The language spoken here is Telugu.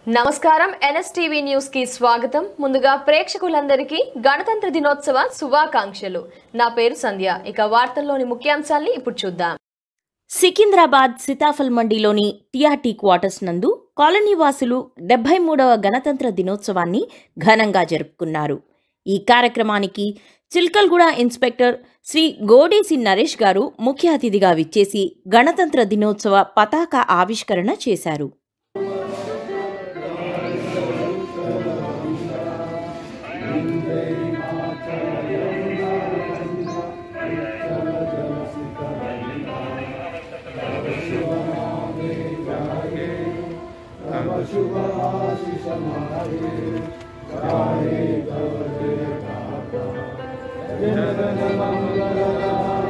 నమస్కారం ఎన్ఎస్టీవీ న్యూస్ కి స్వాగతం ముందుగా ప్రేక్షకులందరికీ గణతంత్ర దినోత్సవ శుభాకాంక్షలు నా పేరు సంధ్య ఇక వార్తల్లోని ముఖ్యాంశాల్ని ఇప్పుడు చూద్దాం సికింద్రాబాద్ సీతాఫల్ మండిలోని టీఆర్టీ క్వార్టర్స్ నందు కాలనీ వాసులు డెబ్బై మూడవ గణతంత్ర దినోత్సవాన్ని ఘనంగా జరుపుకున్నారు ఈ కార్యక్రమానికి చిల్కల్గూడ ఇన్స్పెక్టర్ శ్రీ గోడేసి నరేష్ గారు ముఖ్య అతిథిగా విచ్చేసి గణతంత్ర దినోత్సవ పతాక ఆవిష్కరణ చేశారు జగన్ మంగళ